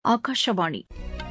ஆகாஷவாணி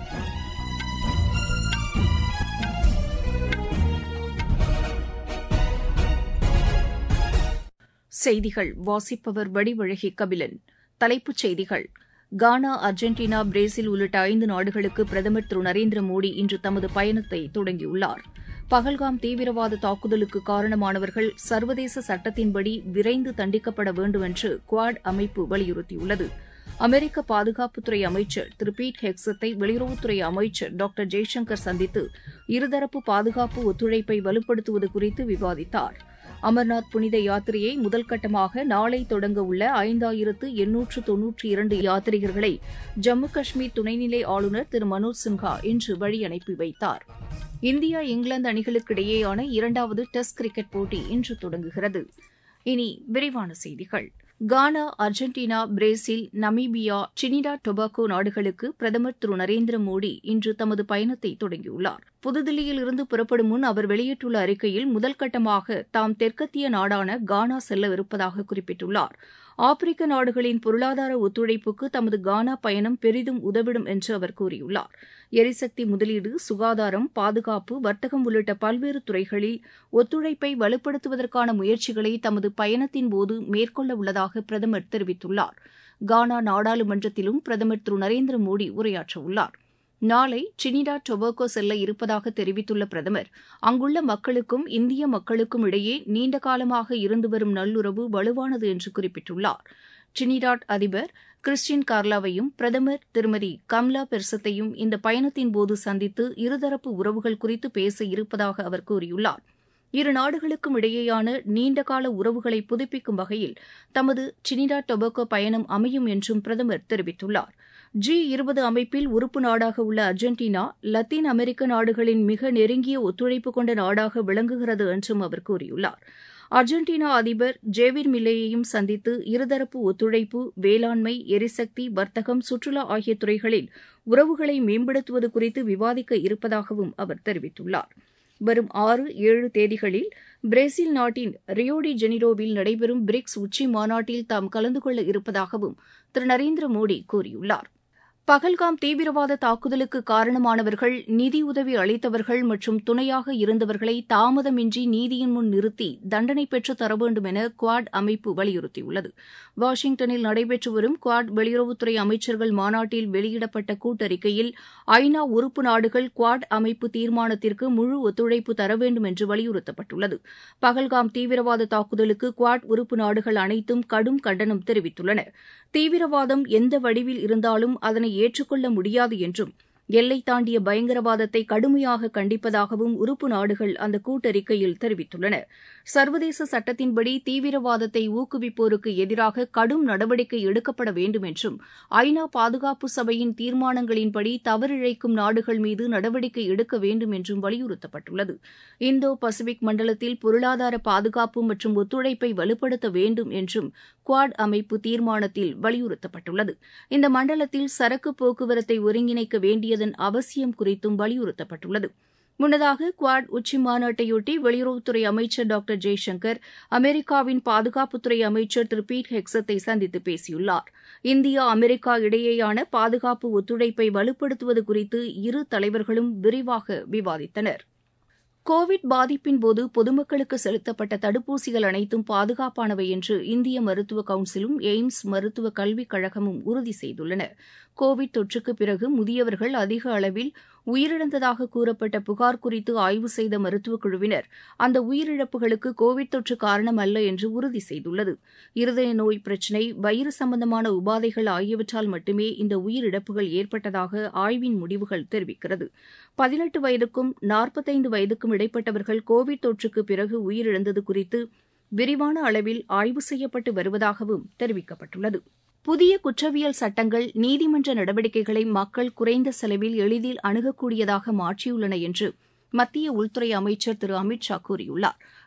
செய்திகள் வாசிப்பவர் வடிவழகி கபிலன் தலைப்புச் செய்திகள் கானா அர்ஜென்டினா பிரேசில் உள்ளிட்ட ஐந்து நாடுகளுக்கு பிரதமர் திரு நரேந்திர மோடி இன்று தமது பயணத்தை தொடங்கியுள்ளார் பகல்காம் தீவிரவாத தாக்குதலுக்கு காரணமானவர்கள் சர்வதேச சட்டத்தின்படி விரைந்து தண்டிக்கப்பட வேண்டும் என்று குவாட் அமைப்பு வலியுறுத்தியுள்ளது அமெரிக்க பாதுகாப்புத்துறை அமைச்சர் திரு பீட் ஹெக்ஸத்தை வெளியுறவுத்துறை அமைச்சர் டாக்டர் ஜெய்சங்கர் சந்தித்து இருதரப்பு பாதுகாப்பு ஒத்துழைப்பை வலுப்படுத்துவது குறித்து விவாதித்தார் அமர்நாத் புனித யாத்திரையை முதல்கட்டமாக நாளை தொடங்க உள்ள ஐந்தாயிரத்து எண்ணூற்று தொன்னூற்றி இரண்டு யாத்ரீகர்களை ஜம்மு காஷ்மீர் துணைநிலை ஆளுநர் திரு மனோஜ் சின்ஹா இன்று வழி அனுப்பி வைத்தார் இந்தியா இங்கிலாந்து அணிகளுக்கிடையேயான இரண்டாவது டெஸ்ட் கிரிக்கெட் போட்டி இன்று தொடங்குகிறது இனி விரிவான செய்திகள் Ghana Argentina Brazil Namibia Trinidad Tobago நாடுகளுக்கு பிரதமர் திரு நரேந்திர மோடி இன்று தமது பயணத்தை தொடங்கியுள்ளார் புதுதில்லியில் இருந்து புறப்படும் முன் அவர் வெளியிட்டுள்ள அறிக்கையில் முதல்கட்டமாக தாம் தெற்கத்திய நாடான கானா செல்லவிருப்பதாக குறிப்பிட்டுள்ளார் ஆப்பிரிக்க நாடுகளின் பொருளாதார ஒத்துழைப்புக்கு தமது கானா பயணம் பெரிதும் உதவிடும் என்று அவர் கூறியுள்ளார் எரிசக்தி முதலீடு சுகாதாரம் பாதுகாப்பு வர்த்தகம் உள்ளிட்ட பல்வேறு துறைகளில் ஒத்துழைப்பை வலுப்படுத்துவதற்கான முயற்சிகளை தமது பயணத்தின்போது மேற்கொள்ள உள்ளதாக பிரதமர் தெரிவித்துள்ளார் கானா நாடாளுமன்றத்திலும் பிரதமர் திரு நரேந்திர மோடி உரையாற்றவுள்ளார் நாளை டிரினிடா டொபாகோ செல்ல இருப்பதாக தெரிவித்துள்ள பிரதமர் அங்குள்ள மக்களுக்கும் இந்திய மக்களுக்கும் இடையே நீண்ட காலமாக இருந்து வரும் நல்லுறவு வலுவானது என்று குறிப்பிட்டுள்ளார் டிரினிடாட் அதிபர் கிறிஸ்டின் கார்லாவையும் பிரதமர் திருமதி கம்லா பெர்சத்தையும் இந்த பயணத்தின்போது சந்தித்து இருதரப்பு உறவுகள் குறித்து பேச இருப்பதாக அவர் கூறியுள்ளார் இரு நாடுகளுக்கும் இடையேயான நீண்டகால உறவுகளை புதுப்பிக்கும் வகையில் தமது டிரினிடாட் டொபாகோ பயணம் அமையும் என்றும் பிரதமர் தெரிவித்துள்ளார் ஜி இருபது அமைப்பில் உறுப்பு நாடாக உள்ள அர்ஜென்டினா லத்தீன் அமெரிக்க நாடுகளின் மிக நெருங்கிய ஒத்துழைப்பு கொண்ட நாடாக விளங்குகிறது என்றும் அவர் கூறியுள்ளார் அர்ஜென்டினா அதிபர் ஜேவிர் மில்லேயையும் சந்தித்து இருதரப்பு ஒத்துழைப்பு வேளாண்மை எரிசக்தி வர்த்தகம் சுற்றுலா ஆகிய துறைகளில் உறவுகளை மேம்படுத்துவது குறித்து விவாதிக்க இருப்பதாகவும் அவர் தெரிவித்துள்ளார் வரும் ஆறு ஏழு தேதிகளில் பிரேசில் நாட்டின் ரியோடி ஜெனிரோவில் நடைபெறும் பிரிக்ஸ் உச்சி மாநாட்டில் தாம் கலந்து கொள்ள இருப்பதாகவும் திரு நரேந்திர மோடி கூறியுள்ளார் பகல்காம் தீவிரவாத தாக்குதலுக்கு காரணமானவர்கள் நிதியுதவி அளித்தவர்கள் மற்றும் துணையாக இருந்தவர்களை தாமதமின்றி நீதியின் முன் நிறுத்தி தண்டனை பெற்று தர வேண்டும் என குவாட் அமைப்பு வலியுறுத்தியுள்ளது வாஷிங்டனில் நடைபெற்று வரும் குவாட் வெளியுறவுத்துறை அமைச்சர்கள் மாநாட்டில் வெளியிடப்பட்ட கூட்டறிக்கையில் ஐநா உறுப்பு நாடுகள் குவாட் அமைப்பு தீர்மானத்திற்கு முழு ஒத்துழைப்பு தர வேண்டும் என்று வலியுறுத்தப்பட்டுள்ளது பகல்காம் தீவிரவாத தாக்குதலுக்கு குவாட் உறுப்பு நாடுகள் அனைத்தும் கடும் கண்டனம் தெரிவித்துள்ளன தீவிரவாதம் எந்த வடிவில் இருந்தாலும் அதனை ஏற்றுக்கொள்ள முடியாது என்றும் எல்லை தாண்டிய பயங்கரவாதத்தை கடுமையாக கண்டிப்பதாகவும் உறுப்பு நாடுகள் அந்த கூட்டறிக்கையில் தெரிவித்துள்ளன சர்வதேச சட்டத்தின்படி தீவிரவாதத்தை ஊக்குவிப்போருக்கு எதிராக கடும் நடவடிக்கை எடுக்கப்பட வேண்டும் என்றும் ஐநா பாதுகாப்பு சபையின் தீர்மானங்களின்படி தவறிழைக்கும் நாடுகள் மீது நடவடிக்கை எடுக்க வேண்டும் என்றும் வலியுறுத்தப்பட்டுள்ளது இந்தோ பசிபிக் மண்டலத்தில் பொருளாதார பாதுகாப்பு மற்றும் ஒத்துழைப்பை வலுப்படுத்த வேண்டும் என்றும் குவாட் அமைப்பு தீர்மானத்தில் வலியுறுத்தப்பட்டுள்ளது இந்த மண்டலத்தில் சரக்கு போக்குவரத்தை ஒருங்கிணைக்க வேண்டியதன் அவசியம் குறித்தும் வலியுறுத்தப்பட்டுள்ளது முன்னதாக குவாட் உச்சி மாநாட்டையொட்டி வெளியுறவுத்துறை அமைச்சர் டாக்டர் ஜெய்சங்கர் அமெரிக்காவின் பாதுகாப்புத்துறை அமைச்சர் திரு பீட் ஹெக்ஸத்தை சந்தித்து பேசியுள்ளார் இந்தியா அமெரிக்கா இடையேயான பாதுகாப்பு ஒத்துழைப்பை வலுப்படுத்துவது குறித்து இரு தலைவர்களும் விரிவாக விவாதித்தனர் கோவிட் பாதிப்பின்போது பொதுமக்களுக்கு செலுத்தப்பட்ட தடுப்பூசிகள் அனைத்தும் பாதுகாப்பானவை என்று இந்திய மருத்துவ கவுன்சிலும் எய்ம்ஸ் மருத்துவக் கல்விக் கழகமும் உறுதி செய்துள்ளன கோவிட் தொற்றுக்கு பிறகு முதியவர்கள் அதிக அளவில் உயிரிழந்ததாக கூறப்பட்ட புகார் குறித்து ஆய்வு செய்த மருத்துவக் குழுவினர் அந்த உயிரிழப்புகளுக்கு கோவிட் தொற்று காரணம் அல்ல என்று உறுதி செய்துள்ளது இருதய நோய் பிரச்சினை வயிறு சம்பந்தமான உபாதைகள் ஆகியவற்றால் மட்டுமே இந்த உயிரிழப்புகள் ஏற்பட்டதாக ஆய்வின் முடிவுகள் தெரிவிக்கிறது பதினெட்டு வயதுக்கும் நாற்பத்தைந்து வயதுக்கும் இடைப்பட்டவர்கள் கோவிட் தொற்றுக்கு பிறகு உயிரிழந்தது குறித்து விரிவான அளவில் ஆய்வு செய்யப்பட்டு வருவதாகவும் தெரிவிக்கப்பட்டுள்ளது புதிய குற்றவியல் சட்டங்கள் நீதிமன்ற நடவடிக்கைகளை மக்கள் குறைந்த செலவில் எளிதில் அணுகக்கூடியதாக மாற்றியுள்ளன என்று மத்திய உள்துறை அமைச்சர் திரு அமித் ஷா கூறியுள்ளார்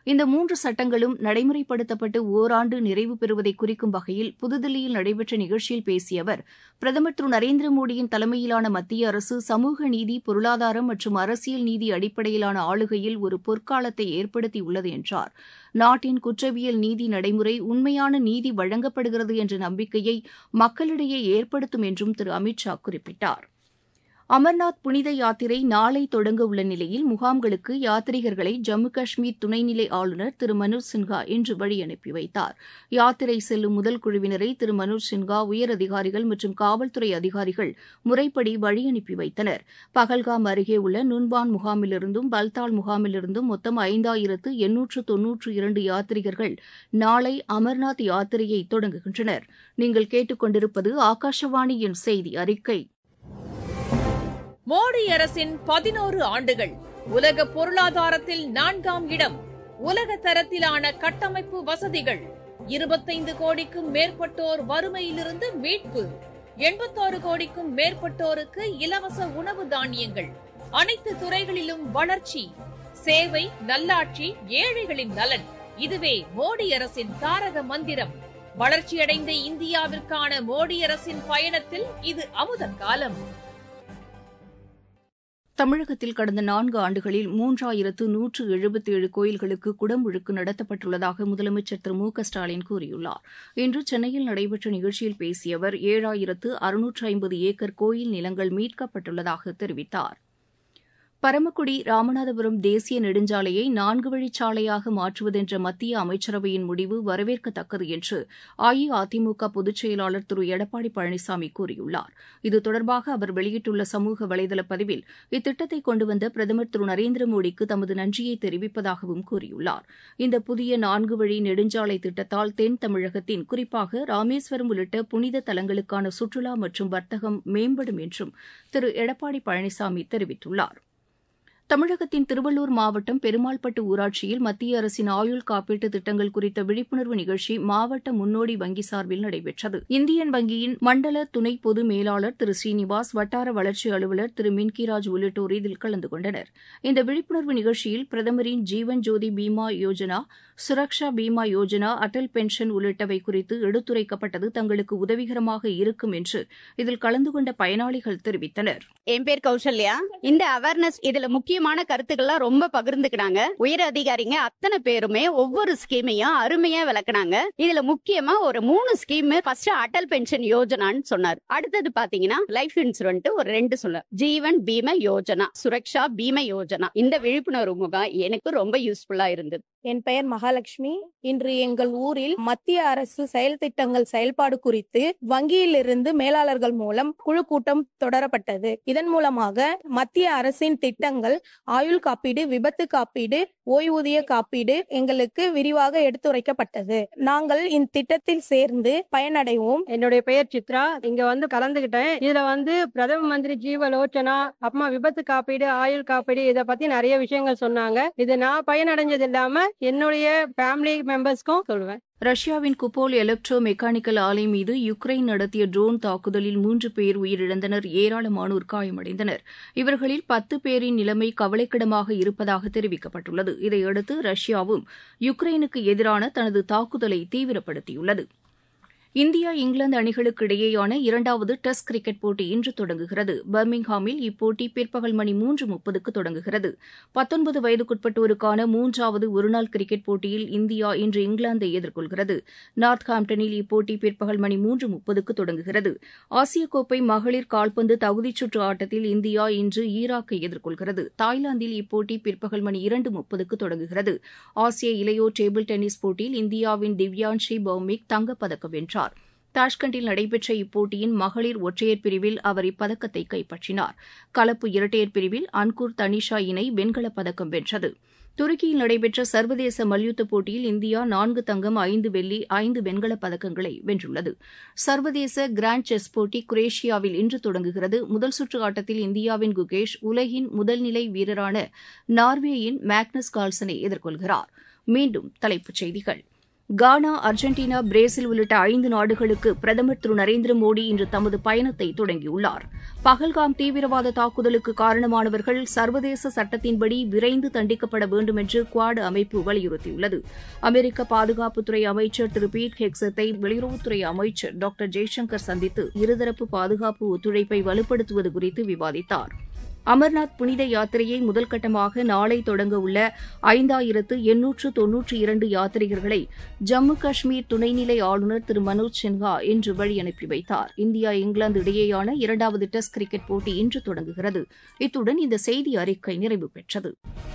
இந்த மூன்று சட்டங்களும் நடைமுறைப்படுத்தப்பட்டு ஓராண்டு நிறைவு பெறுவதை குறிக்கும் வகையில் புதுதில்லியில் நடைபெற்ற நிகழ்ச்சியில் பேசிய அவர் பிரதமர் திரு நரேந்திர மோடியின் தலைமையிலான மத்திய அரசு சமூக நீதி பொருளாதாரம் மற்றும் அரசியல் நீதி அடிப்படையிலான ஆளுகையில் ஒரு பொற்காலத்தை ஏற்படுத்தியுள்ளது என்றார் நாட்டின் குற்றவியல் நீதி நடைமுறை உண்மையான நீதி வழங்கப்படுகிறது என்ற நம்பிக்கையை மக்களிடையே ஏற்படுத்தும் என்றும் திரு அமித் ஷா குறிப்பிட்டார் அமர்நாத் புனித யாத்திரை நாளை தொடங்க உள்ள நிலையில் முகாம்களுக்கு யாத்ரீகர்களை ஜம்மு காஷ்மீர் துணைநிலை ஆளுநர் திரு மனோஜ் சின்ஹா இன்று வழி அனுப்பி வைத்தார் யாத்திரை செல்லும் முதல் குழுவினரை திரு மனோஜ் சின்ஹா உயர் அதிகாரிகள் மற்றும் காவல்துறை அதிகாரிகள் முறைப்படி வழி அனுப்பி வைத்தனர் பகல்காம் அருகே உள்ள நுன்பான் முகாமிலிருந்தும் பல்தால் முகாமிலிருந்தும் மொத்தம் ஐந்தாயிரத்து எண்ணூற்று தொன்னூற்று இரண்டு யாத்ரீகர்கள் நாளை அமர்நாத் யாத்திரையை தொடங்குகின்றனர் நீங்கள் கேட்டுக்கொண்டிருப்பது ஆகாஷவாணியின் செய்தி அறிக்கை மோடி அரசின் பதினோரு ஆண்டுகள் உலக பொருளாதாரத்தில் நான்காம் இடம் உலக தரத்திலான கட்டமைப்பு வசதிகள் இருபத்தைந்து கோடிக்கும் மேற்பட்டோர் வறுமையிலிருந்து மீட்பு எண்பத்தாறு கோடிக்கும் மேற்பட்டோருக்கு இலவச உணவு தானியங்கள் அனைத்து துறைகளிலும் வளர்ச்சி சேவை நல்லாட்சி ஏழைகளின் நலன் இதுவே மோடி அரசின் தாரக மந்திரம் வளர்ச்சியடைந்த இந்தியாவிற்கான மோடி அரசின் பயணத்தில் இது அமுத காலம் தமிழகத்தில் கடந்த நான்கு ஆண்டுகளில் மூன்றாயிரத்து நூற்று எழுபத்தேழு கோயில்களுக்கு குடமுழுக்கு நடத்தப்பட்டுள்ளதாக முதலமைச்சர் திரு மு க ஸ்டாலின் கூறியுள்ளார் இன்று சென்னையில் நடைபெற்ற நிகழ்ச்சியில் பேசிய அவர் ஏழாயிரத்து அறுநூற்று ஐம்பது ஏக்கர் கோயில் நிலங்கள் மீட்கப்பட்டுள்ளதாக தெரிவித்தார் பரமக்குடி ராமநாதபுரம் தேசிய நெடுஞ்சாலையை நான்கு வழிச்சாலையாக மாற்றுவதென்ற மத்திய அமைச்சரவையின் முடிவு வரவேற்கத்தக்கது என்று அஇஅதிமுக பொதுச் செயலாளர் திரு எடப்பாடி பழனிசாமி கூறியுள்ளார் இது தொடர்பாக அவர் வெளியிட்டுள்ள சமூக வலைதள பதிவில் இத்திட்டத்தை கொண்டு வந்த பிரதமர் திரு நரேந்திர மோடிக்கு தமது நன்றியை தெரிவிப்பதாகவும் கூறியுள்ளார் இந்த புதிய நான்கு வழி நெடுஞ்சாலை திட்டத்தால் தென் தமிழகத்தின் குறிப்பாக ராமேஸ்வரம் உள்ளிட்ட புனித தலங்களுக்கான சுற்றுலா மற்றும் வர்த்தகம் மேம்படும் என்றும் திரு எடப்பாடி பழனிசாமி தெரிவித்துள்ளார் தமிழகத்தின் திருவள்ளூர் மாவட்டம் பெருமாள்பட்டு ஊராட்சியில் மத்திய அரசின் ஆயுள் காப்பீட்டு திட்டங்கள் குறித்த விழிப்புணர்வு நிகழ்ச்சி மாவட்ட முன்னோடி வங்கி சார்பில் நடைபெற்றது இந்தியன் வங்கியின் மண்டல துணை பொது மேலாளர் திரு ஸ்ரீனிவாஸ் வட்டார வளர்ச்சி அலுவலர் திரு மின்கிராஜ் உள்ளிட்டோர் இதில் கலந்து கொண்டனர் இந்த விழிப்புணர்வு நிகழ்ச்சியில் பிரதமரின் ஜீவன் ஜோதி பீமா யோஜனா சுரக்ஷா பீமா யோஜனா அடல் பென்ஷன் உள்ளிட்டவை குறித்து எடுத்துரைக்கப்பட்டது தங்களுக்கு உதவிகரமாக இருக்கும் என்று இதில் கலந்து கொண்ட பயனாளிகள் தெரிவித்தனர் என் பேர் கௌசல்யா இந்த அவேர்னஸ் இதுல முக்கியமான கருத்துக்கள்லாம் ரொம்ப பகிர்ந்துக்கினாங்க உயர் அதிகாரிங்க அத்தனை பேருமே ஒவ்வொரு ஸ்கீமையும் அருமையா விளக்குனாங்க இதுல முக்கியமா ஒரு மூணு ஸ்கீம் ஃபர்ஸ்ட் அடல் பென்ஷன் யோஜனான்னு சொன்னார் அடுத்தது பாத்தீங்கன்னா லைஃப் இன்சூரன்ஸ் ஒரு ரெண்டு சொல்ல ஜீவன் பீம யோஜனா சுரக்ஷா பீம யோஜனா இந்த விழிப்புணர்வு முகாம் எனக்கு ரொம்ப யூஸ்ஃபுல்லா இருந்தது என் பெயர் மகாலட்சுமி இன்று எங்கள் ஊரில் மத்திய அரசு செயல் திட்டங்கள் செயல்பாடு குறித்து வங்கியிலிருந்து மேலாளர்கள் மூலம் குழு கூட்டம் தொடரப்பட்டது இதன் மூலமாக மத்திய அரசின் திட்டங்கள் ஆயுள் காப்பீடு விபத்து காப்பீடு ஓய்வூதிய காப்பீடு எங்களுக்கு விரிவாக எடுத்துரைக்கப்பட்டது நாங்கள் இந்த திட்டத்தில் சேர்ந்து பயனடைவோம் என்னுடைய பெயர் சித்ரா இங்க வந்து கலந்துகிட்டேன் இதுல வந்து பிரதம மந்திரி ஜீவ லோச்சனா அப்புறமா விபத்து காப்பீடு ஆயுள் காப்பீடு இத பத்தி நிறைய விஷயங்கள் சொன்னாங்க இது நான் பயனடைஞ்சது இல்லாம என்னுடைய ஃபேமிலி மெம்பர்ஸ்க்கும் சொல்லுவேன் ரஷ்யாவின் குப்போல் எலக்ட்ரோ மெக்கானிக்கல் ஆலை மீது யுக்ரைன் நடத்திய ட்ரோன் தாக்குதலில் மூன்று பேர் உயிரிழந்தனர் ஏராளமானோர் காயமடைந்தனர் இவர்களில் பத்து பேரின் நிலைமை கவலைக்கிடமாக இருப்பதாக தெரிவிக்கப்பட்டுள்ளது இதையடுத்து ரஷ்யாவும் யுக்ரைனுக்கு எதிரான தனது தாக்குதலை தீவிரப்படுத்தியுள்ளது இந்தியா இங்கிலாந்து அணிகளுக்கு இடையேயான இரண்டாவது டெஸ்ட் கிரிக்கெட் போட்டி இன்று தொடங்குகிறது பர்மிங்ஹாமில் இப்போட்டி பிற்பகல் மணி மூன்று முப்பதுக்கு தொடங்குகிறது பத்தொன்பது வயதுக்குட்பட்டோருக்கான மூன்றாவது ஒருநாள் கிரிக்கெட் போட்டியில் இந்தியா இன்று இங்கிலாந்தை எதிர்கொள்கிறது நார்த்ஹாம்டனில் இப்போட்டி பிற்பகல் மணி மூன்று முப்பதுக்கு தொடங்குகிறது ஆசிய கோப்பை மகளிர் கால்பந்து தகுதிச்சுற்று ஆட்டத்தில் இந்தியா இன்று ஈராக்கை எதிர்கொள்கிறது தாய்லாந்தில் இப்போட்டி பிற்பகல் மணி இரண்டு முப்பதுக்கு தொடங்குகிறது ஆசிய இளையோர் டேபிள் டென்னிஸ் போட்டியில் இந்தியாவின் திவ்யான்ஷி பௌமிக் தங்கப்பதக்கம் வென்றார் தாஷ்கண்டில் நடைபெற்ற இப்போட்டியின் மகளிர் ஒற்றையர் பிரிவில் அவர் இப்பதக்கத்தை கைப்பற்றினார் கலப்பு இரட்டையர் பிரிவில் அன்கூர் தனிஷா இணை வெண்கலப் பதக்கம் வென்றது துருக்கியில் நடைபெற்ற சர்வதேச மல்யுத்த போட்டியில் இந்தியா நான்கு தங்கம் ஐந்து வெள்ளி ஐந்து வெண்கலப் பதக்கங்களை வென்றுள்ளது சர்வதேச கிராண்ட் செஸ் போட்டி குரேஷியாவில் இன்று தொடங்குகிறது முதல் சுற்று ஆட்டத்தில் இந்தியாவின் குகேஷ் உலகின் முதல்நிலை வீரரான நார்வேயின் மேக்னஸ் கால்சனை எதிர்கொள்கிறார் மீண்டும் தலைப்புச் செய்திகள் கானா அர்ஜென்டினா பிரேசில் உள்ளிட்ட ஐந்து நாடுகளுக்கு பிரதமர் திரு நரேந்திர மோடி இன்று தமது பயணத்தை தொடங்கியுள்ளார் பகல்காம் தீவிரவாத தாக்குதலுக்கு காரணமானவர்கள் சர்வதேச சட்டத்தின்படி விரைந்து தண்டிக்கப்பட வேண்டும் என்று குவாட் அமைப்பு வலியுறுத்தியுள்ளது அமெரிக்க பாதுகாப்புத்துறை அமைச்சர் திரு பீட் ஹெக்ஸத்தை வெளியுறவுத்துறை அமைச்சர் டாக்டர் ஜெய்சங்கர் சந்தித்து இருதரப்பு பாதுகாப்பு ஒத்துழைப்பை வலுப்படுத்துவது குறித்து விவாதித்தார் அமர்நாத் புனித யாத்திரையை முதல் கட்டமாக நாளை தொடங்க உள்ள ஐந்தாயிரத்து எண்ணூற்று தொன்னூற்றி இரண்டு யாத்ரீகர்களை ஜம்மு காஷ்மீர் துணைநிலை ஆளுநர் திரு மனோஜ் சின்ஹா இன்று வழி அனுப்பி வைத்தார் இந்தியா இங்கிலாந்து இடையேயான இரண்டாவது டெஸ்ட் கிரிக்கெட் போட்டி இன்று தொடங்குகிறது இத்துடன் இந்த செய்தி அறிக்கை நிறைவு பெற்றது